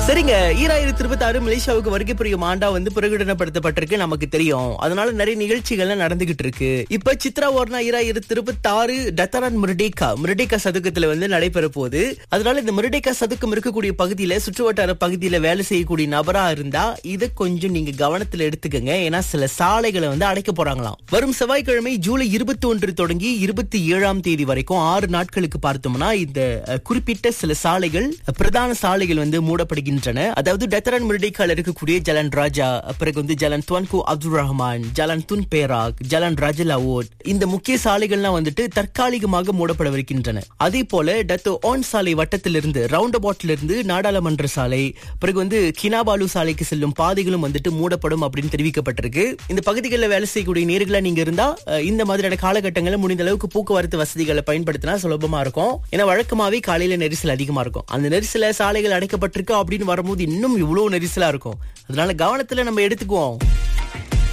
சரிங்க ஈராயிரத்தி இருபத்தி ஆறு மலேசியாவுக்கு வருகை புரியும் ஆண்டா வந்து பிரகடனப்படுத்தப்பட்டிருக்கு நமக்கு தெரியும் அதனால நிறைய நிகழ்ச்சிகள்லாம் நடந்துகிட்டு இருக்கு இப்ப சித்ரா ஓர்னா ஈராயிரத்தி இருபத்தி ஆறு டத்தரான் முருடேகா முருடேகா சதுக்கத்துல வந்து நடைபெற போகுது அதனால இந்த முருடேகா சதுக்கம் இருக்கக்கூடிய பகுதியில சுற்றுவட்டார பகுதியில வேலை செய்யக்கூடிய நபரா இருந்தா இதை கொஞ்சம் நீங்க கவனத்துல எடுத்துக்கங்க ஏன்னா சில சாலைகளை வந்து அடைக்க போறாங்களாம் வரும் செவ்வாய்க்கிழமை ஜூலை இருபத்தி ஒன்று தொடங்கி இருபத்தி ஏழாம் தேதி வரைக்கும் ஆறு நாட்களுக்கு பார்த்தோம்னா இந்த அஹ், குறிப்பிட்ட சில சாலைகள் அஹ், பிரதான சாலைகள் வந்து மூடப்படுகின்றன அதாவது டெத்தரன் முருடைக்கால இருக்கக்கூடிய ஜலன் ராஜா பிறகு வந்து Jalan Tuanku Abdul Rahman Jalan Tun Perak Jalan ரஜலாவோட் இந்த முக்கிய சாலைகள்லாம் வந்துட்டு தற்காலிகமாக மூடப்படவிருக்கின்றன அதே போல டத்தோ ஆன் சாலை வட்டத்திலிருந்து ரவுண்ட் அபவுட்ல இருந்து நாடாளுமன்ற சாலை பிறகு வந்து கினாபாலு சாலைக்கு செல்லும் பாதைகளும் வந்துட்டு மூடப்படும் அப்படின்னு தெரிவிக்கப்பட்டிருக்கு இந்த பகுதிகளில் வேலை செய்யக்கூடிய நேர்களா நீங்க இருந்தா அஹ், இந்த மாதிரியான காலகட்டங்களில் முடிந்த அளவுக்கு போக்குவரத்து வசதிகளை பயன்படுத்தினா சுலபமா இருக்கும் ஏன்னா வழக்கமாவே காலையில நெரிசல் அதிகமா இருக்கும் அந்த நெரிசல சாலைகள் அடைக்கப்பட்டிருக்கு அப்படின்னு வரும்போது இன்னும் இவ்வளவு நெரிசலா இருக்கும் அதனால கவனத்துல நம்ம எடுத்துக்குவோம்